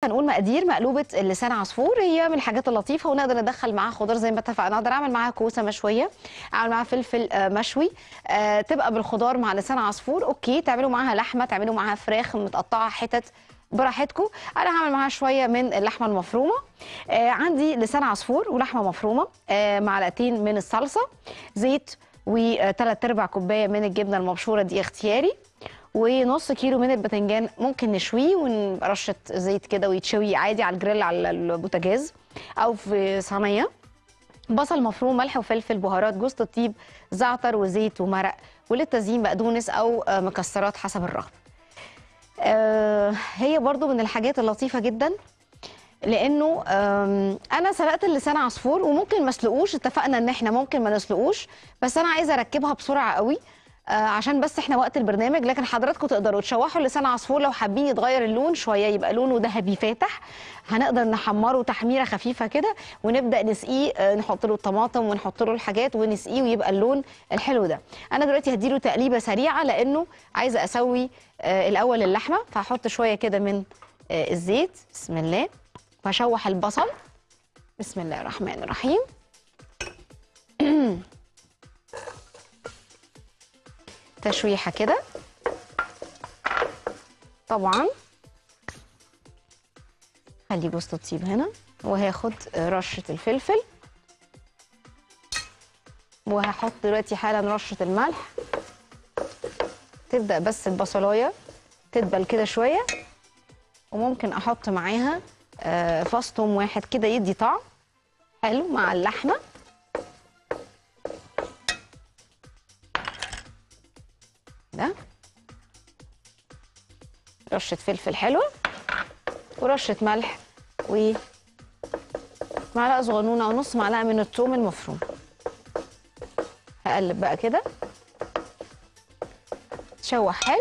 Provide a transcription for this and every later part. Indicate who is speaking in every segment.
Speaker 1: هنقول مقادير مقلوبه اللسان عصفور هي من الحاجات اللطيفه ونقدر ندخل معاها خضار زي ما اتفقنا اقدر اعمل معاها كوسه مشويه اعمل معاها فلفل آه، مشوي آه، تبقى بالخضار مع لسان عصفور اوكي تعملوا معاها لحمه تعملوا معاها فراخ متقطعه حتت براحتكم انا هعمل معاها شويه من اللحمه المفرومه آه عندي لسان عصفور ولحمه مفرومه آه معلقتين من الصلصه زيت وثلاث ارباع كوبايه من الجبنه المبشوره دي اختياري ونص كيلو من الباذنجان ممكن نشويه ونرشه زيت كده ويتشوي عادي على الجريل على البوتاجاز او في صينيه بصل مفروم ملح وفلفل بهارات جوز الطيب زعتر وزيت ومرق وللتزيين بقدونس او آه، مكسرات حسب الرغبه آه، هي برضو من الحاجات اللطيفه جدا لانه آم، انا سلقت اللسان عصفور وممكن ما اسلقوش اتفقنا ان احنا ممكن ما نسلقوش بس انا عايزه اركبها بسرعه قوي آه، عشان بس احنا وقت البرنامج لكن حضراتكم تقدروا تشوحوا اللسان عصفور لو حابين يتغير اللون شويه يبقى لونه ذهبي فاتح هنقدر نحمره تحميره خفيفه كده ونبدا نسقيه آه، نحط له الطماطم ونحط له الحاجات ونسقيه ويبقى اللون الحلو ده انا دلوقتي هديله تقليبه سريعه لانه عايزه اسوي آه، الاول اللحمه فهحط شويه كده من آه، الزيت بسم الله وهشوح البصل بسم الله الرحمن الرحيم تشويحه كده طبعا خلي جوز الطيب هنا وهاخد رشه الفلفل وهحط دلوقتي حالا رشه الملح تبدا بس البصلايه تدبل كده شويه وممكن احط معاها آه، فص توم واحد كده يدي طعم حلو مع اللحمه ده رشه فلفل حلوه ورشه ملح و معلقه صغنونه او نص معلقه من الثوم المفروم هقلب بقى كده تشوح حلو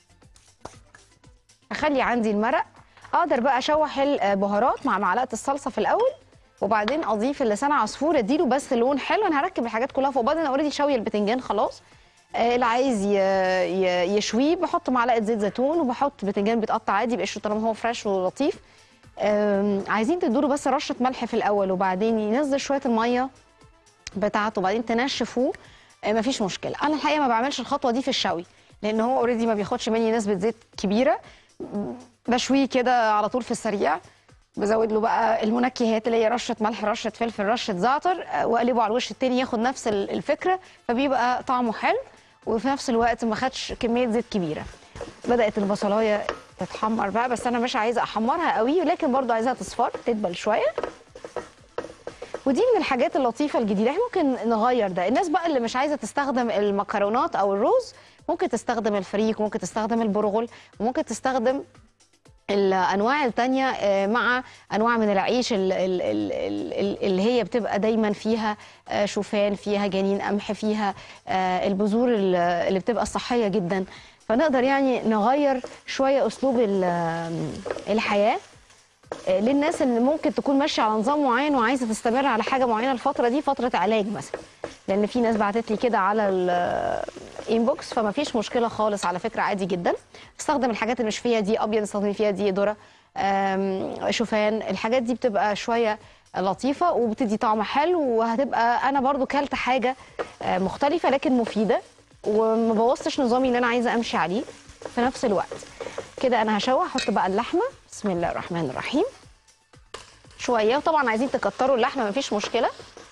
Speaker 1: اخلي عندي المرق اقدر بقى اشوح البهارات مع معلقه الصلصه في الاول وبعدين اضيف اللسان عصفور اديله بس لون حلو انا هركب الحاجات كلها فوق بعض انا اوريدي شوي البتنجان خلاص آه، اللي عايز ي- ي- يشويه بحط معلقه زيت زيتون وبحط بتنجان بيتقطع عادي بقشره طالما هو فريش ولطيف آم، عايزين تدوا بس رشه ملح في الاول وبعدين ينزل شويه الميه بتاعته وبعدين تنشفوه آه، مفيش مشكله انا الحقيقه ما بعملش الخطوه دي في الشوي لان هو اوريدي ما بياخدش مني نسبه زيت كبيره بشويه كده على طول في السريع بزود له بقى المنكهات اللي هي رشه ملح رشه فلفل رشه زعتر آه، واقلبه على الوش التاني ياخد نفس ال- الفكره فبيبقى طعمه حلو وفي نفس الوقت ما خدش كميه زيت كبيره بدات البصلايه تتحمر بقى بس انا مش عايزه احمرها قوي لكن برضو عايزاها تصفر تدبل شويه ودي من الحاجات اللطيفه الجديده احنا ممكن نغير ده الناس بقى اللي مش عايزه تستخدم المكرونات او الرز ممكن تستخدم الفريك ممكن تستخدم البرغل وممكن تستخدم الانواع التانية آه، مع انواع من العيش ال- ال- ال- ال- اللي هي بتبقى دايما فيها آه، شوفان فيها جنين قمح فيها آه، البذور ال- اللي بتبقى الصحيه جدا فنقدر يعني نغير شويه اسلوب ال- الحياه آه، للناس اللي ممكن تكون ماشيه على نظام معين وعايزه تستمر على حاجه معينه الفتره دي فتره علاج مثلا لان في ناس بعتت لي كده على الانبوكس فما فيش مشكله خالص على فكره عادي جدا استخدم الحاجات اللي مش فيها دي ابيض استخدمي فيها دي ذره آم، شوفان الحاجات دي بتبقى شويه لطيفه وبتدي طعم حلو وهتبقى انا برضو كلت حاجه آه، مختلفه لكن مفيده وما بوظتش نظامي اللي انا عايزه امشي عليه في نفس الوقت كده انا هشوح احط بقى اللحمه بسم الله الرحمن الرحيم شويه وطبعا عايزين تكتروا اللحمه مفيش مشكله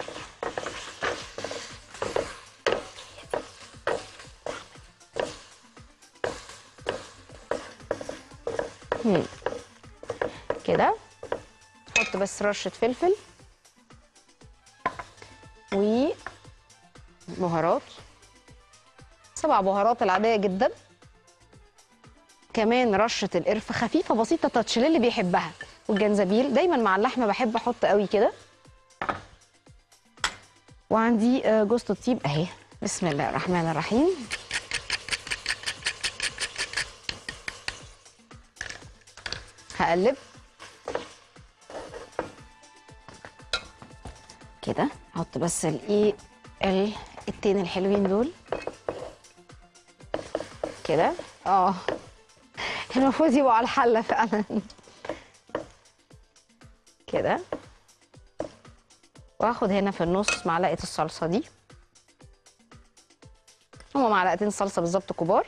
Speaker 1: مم. كده حط بس رشه فلفل و بهارات سبع بهارات العاديه جدا كمان رشه القرفه خفيفه بسيطه تاتش اللي بيحبها والجنزبيل دايما مع اللحمه بحب احط قوي كده وعندي آه، جوز الطيب اهي بسم الله الرحمن الرحيم هقلب كده احط بس الايه ال- التين الحلوين دول كده اه المفروض يبقوا على الحله فعلا كده واخد هنا في النص معلقه الصلصه دي هما معلقتين صلصه بالظبط كبار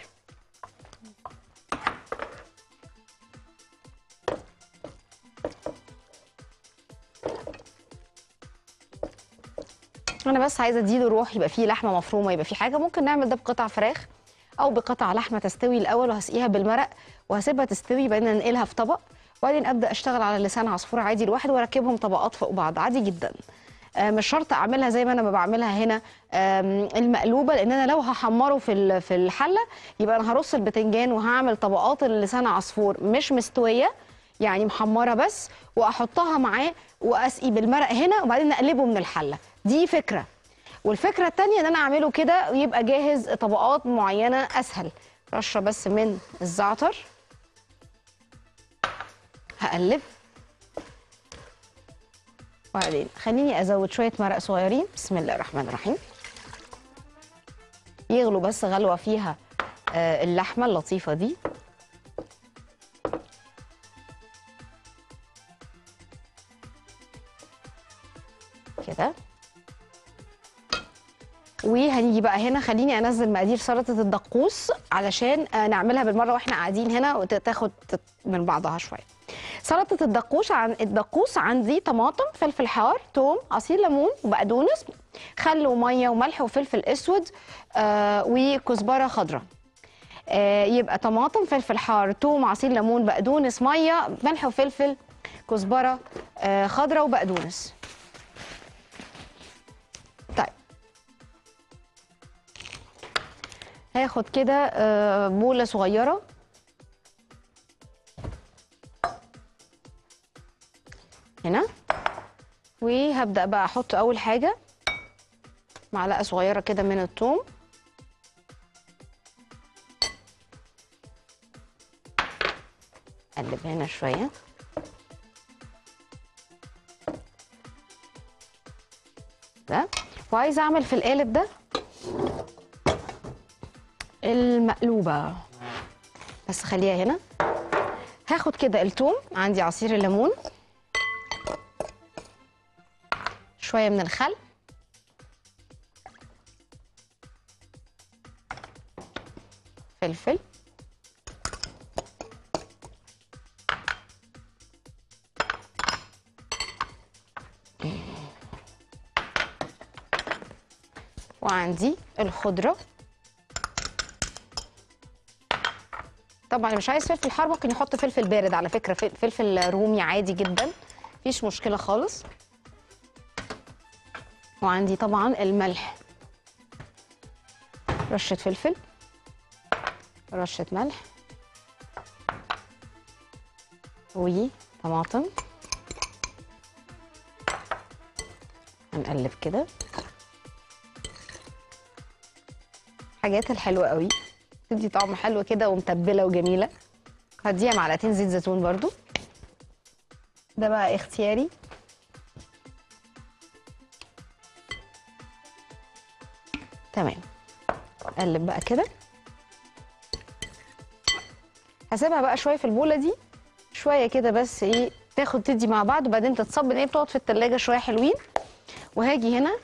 Speaker 1: انا بس عايزه اديله روح يبقى فيه لحمه مفرومه يبقى فيه حاجه ممكن نعمل ده بقطع فراخ او بقطع لحمه تستوي الاول وهسقيها بالمرق وهسيبها تستوي بعدين انقلها في طبق وبعدين ابدا اشتغل على لسان عصفور عادي لوحده واركبهم طبقات فوق بعض عادي جدا آه، مش شرط اعملها زي ما انا ما بعملها هنا آم، المقلوبه لان انا لو هحمره في ال- في الحله يبقى انا هرص البتنجان وهعمل طبقات اللسان عصفور مش مستويه يعني محمره بس واحطها معاه واسقي بالمرق هنا وبعدين اقلبه من الحله دي فكره والفكره الثانيه ان انا اعمله كده ويبقى جاهز طبقات معينه اسهل رشه بس من الزعتر هقلب وبعدين خليني ازود شويه مرق صغيرين بسم الله الرحمن الرحيم يغلوا بس غلوه فيها آه، اللحمه اللطيفه دي كده وهنيجي بقى هنا خليني انزل مقادير سلطه الدقوس علشان آه، نعملها بالمره واحنا قاعدين هنا وتاخد من بعضها شويه سلطه الدقوس عن الدقوس عندي طماطم فلفل حار توم عصير ليمون وبقدونس خل وميه وملح وفلفل اسود آه وكزبره خضراء آه يبقى طماطم فلفل حار توم عصير ليمون بقدونس ميه ملح وفلفل كزبره آه خضراء وبقدونس طيب هاخد كده آه، بولة صغيرة هنا وهبدأ بقى أحط أول حاجة معلقة صغيرة كده من الثوم أقلب هنا شوية ده وعايزة أعمل في القالب ده المقلوبة بس خليها هنا هاخد كده التوم عندي عصير الليمون شوية من الخل فلفل وعندي الخضره طبعا اللي مش عايز فلفل حار ممكن يحط فلفل بارد على فكره فل- فلفل رومي عادي جدا مفيش مشكله خالص وعندي طبعا الملح رشه فلفل رشه ملح وطماطم هنقلب كده حاجات الحلوه قوي تدي طعم حلو كده ومتبله وجميله هديها معلقتين زيت زيتون برضو ده بقى اختياري تمام اقلب بقى كده هسيبها بقى شويه في البوله دي شويه كده بس ايه تاخد تدي مع بعض وبعدين تتصب ان هي بتقعد في التلاجة شويه حلوين وهاجي هنا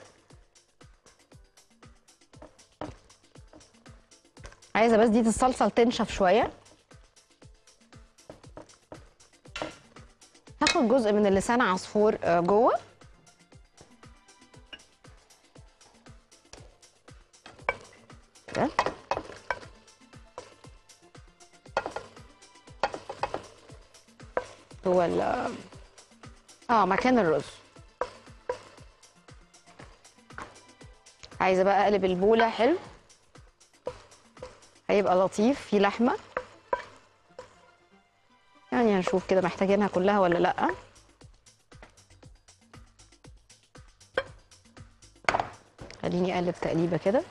Speaker 1: عايزه بس دي الصلصه تنشف شويه هاخد جزء من اللسان عصفور آه، جوه كده هو ال اه مكان الرز عايزه بقى اقلب البوله حلو هيبقى لطيف في لحمه يعني هنشوف كده محتاجينها كلها ولا لا خليني اقلب تقليبه كده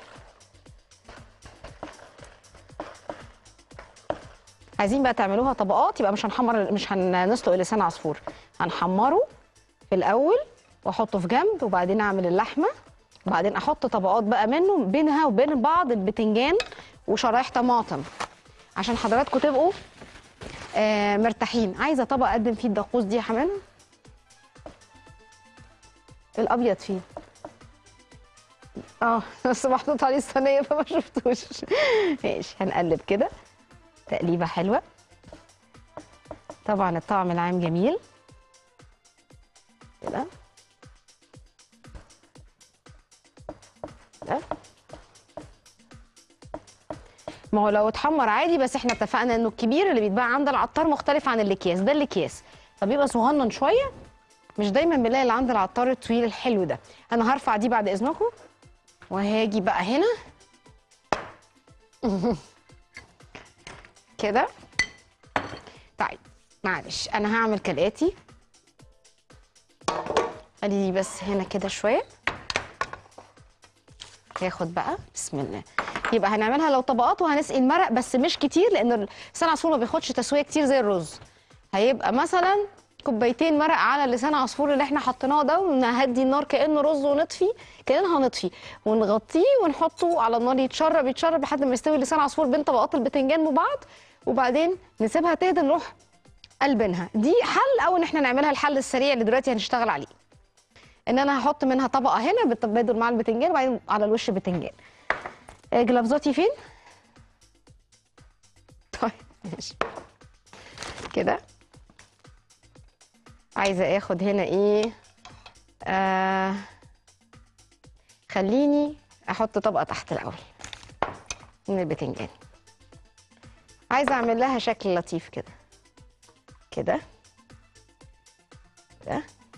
Speaker 1: عايزين بقى تعملوها طبقات يبقى مش هنحمر مش هنسلق لسان عصفور هنحمره في الاول واحطه في جنب وبعدين اعمل اللحمه وبعدين احط طبقات بقى منه بينها وبين بعض البتنجان وشرايح طماطم عشان حضراتكم تبقوا آه مرتاحين عايزه طبق اقدم فيه الدقوس دي يا حمام الابيض فين اه بس محطوط عليه الصينيه فما شفتوش ماشي هنقلب كده تقليبه حلوه طبعا الطعم العام جميل كده كده ما هو لو اتحمر عادي بس احنا اتفقنا انه الكبير اللي بيتباع عند العطار مختلف عن الاكياس ده الاكياس فبيبقى صغنن شويه مش دايما بنلاقي اللي عند العطار الطويل الحلو ده انا هرفع دي بعد اذنكم وهاجي بقى هنا كده طيب معلش انا هعمل كالاتي خلي دي بس هنا كده شويه هاخد بقى بسم الله يبقى هنعملها لو طبقات وهنسقي المرق بس مش كتير لان لسان عصفور ما بياخدش تسويه كتير زي الرز هيبقى مثلا كوبايتين مرق على لسان عصفور اللي احنا حطيناه ده ونهدي النار كانه رز ونطفي كاننا هنطفي ونغطيه ونحطه على النار يتشرب يتشرب لحد ما يستوي لسان عصفور بين طبقات البتنجان وبعض وبعدين نسيبها تهدى نروح قلبينها دي حل او ان احنا نعملها الحل السريع اللي دلوقتي هنشتغل عليه ان انا هحط منها طبقه هنا بالتبادل مع البتنجان وبعدين على الوش بتنجان آه، جلافزاتي فين طيب ماشي كده عايزه اخد هنا ايه آه خليني احط طبقه تحت الاول من البتنجان عايزه اعمل لها شكل لطيف كده كده كده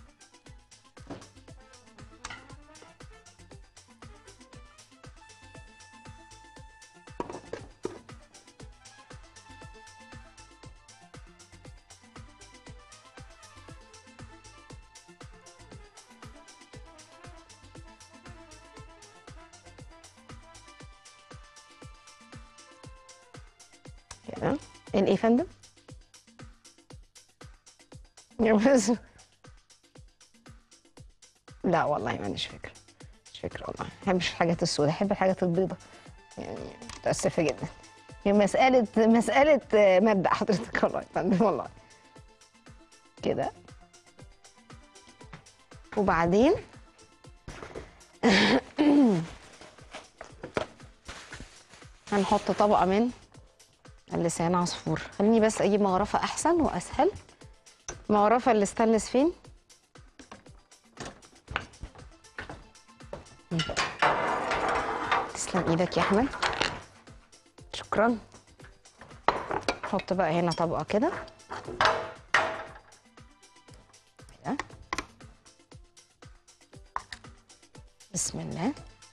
Speaker 1: كده الايه يا فندم يا بس لا والله ما عنديش فكره مش فكره والله ما بحبش الحاجات السوداء بحب الحاجات البيضاء يعني متاسفه جدا هي مساله مساله آه، مبدا حضرتك والله يا فندم والله كده وبعدين هنحط طبقه من اللسان عصفور خليني بس اجيب مغرفه احسن واسهل مغرفه الاستانلس فين مم. تسلم ايدك يا احمد شكرا نحط بقى هنا طبقه كده كده. بسم الله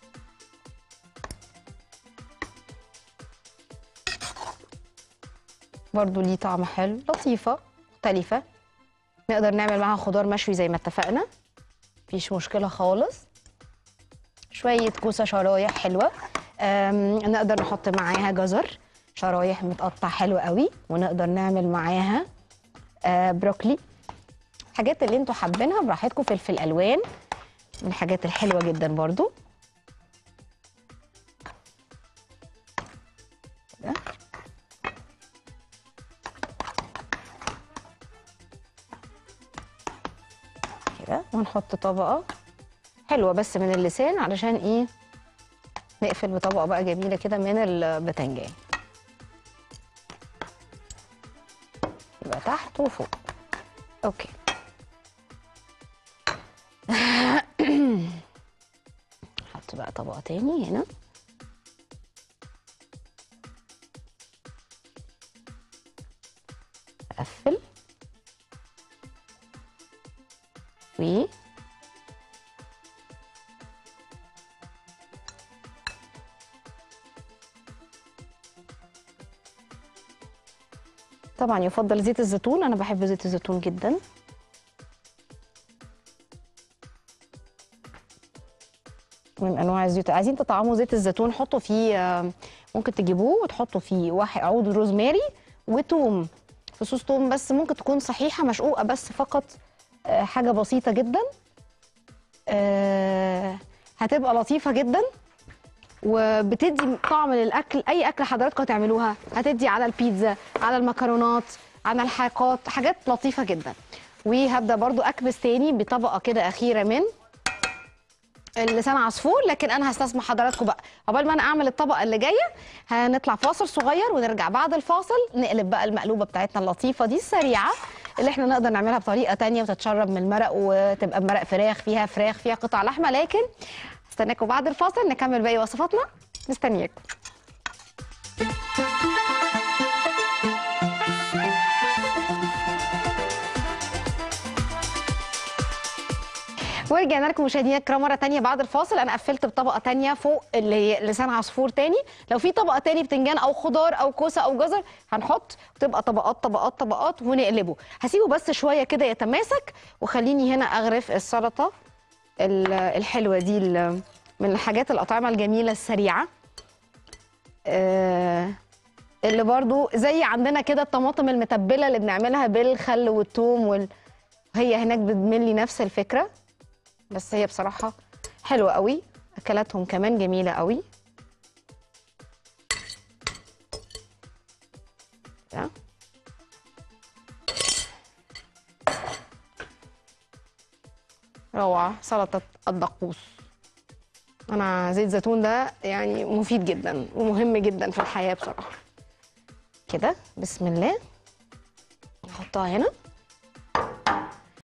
Speaker 1: برضو ليه طعم حلو لطيفة مختلفة نقدر نعمل معاها خضار مشوي زي ما اتفقنا مفيش مشكلة خالص شوية كوسة شرايح حلوة أم، نقدر نحط معاها جزر شرايح متقطع حلو قوي ونقدر نعمل معاها آه، بروكلي الحاجات اللي انتوا حابينها براحتكم فلفل الوان من الحاجات الحلوة جدا برضو كده. كده وهنحط طبقة حلوة بس من اللسان علشان ايه نقفل بطبقة بقى جميلة كده من البتنجان يبقى تحت وفوق اوكي نحط بقى طبقة تاني هنا اقفل و طبعا يفضل زيت الزيتون انا بحب زيت الزيتون جدا من انواع الزيوت عايزين تطعموا زيت الزيتون حطوا فيه آه، ممكن تجيبوه وتحطوا فيه واحد عود روزماري وتوم فصوص توم بس ممكن تكون صحيحه مشقوقه بس فقط آه، حاجه بسيطه جدا آه، هتبقى لطيفه جدا وبتدي طعم للاكل اي اكل حضراتكم هتعملوها هتدي على البيتزا على المكرونات على الحاقات حاجات لطيفه جدا وهبدا برضو اكبس تاني بطبقه كده اخيره من اللسان عصفور لكن انا هستسمح حضراتكم بقى عقبال ما انا اعمل الطبقه اللي جايه هنطلع فاصل صغير ونرجع بعد الفاصل نقلب بقى المقلوبه بتاعتنا اللطيفه دي السريعه اللي احنا نقدر نعملها بطريقه تانية وتتشرب من المرق وتبقى مرق فراخ فيها فراخ فيها قطع لحمه لكن استناكم بعد الفاصل نكمل باقي وصفاتنا مستنياكم ورجعنا لكم مشاهدينا الكرام مره تانية بعد الفاصل انا قفلت بطبقه تانية فوق اللي هي لسان عصفور تاني لو في طبقه تاني بتنجان او خضار او كوسه او جزر هنحط وتبقى طبقات طبقات طبقات ونقلبه هسيبه بس شويه كده يتماسك وخليني هنا اغرف السلطه ال- الحلوه دي ال- من الحاجات الاطعمه الجميله السريعه آه، اللي برضو زي عندنا كده الطماطم المتبله اللي بنعملها بالخل والثوم وال... هي هناك بتملي نفس الفكره بس هي بصراحة حلوة قوي أكلاتهم كمان جميلة قوي كده. روعة سلطة الدقوس أنا زيت زيتون ده يعني مفيد جدا ومهم جدا في الحياة بصراحة كده بسم الله نحطها هنا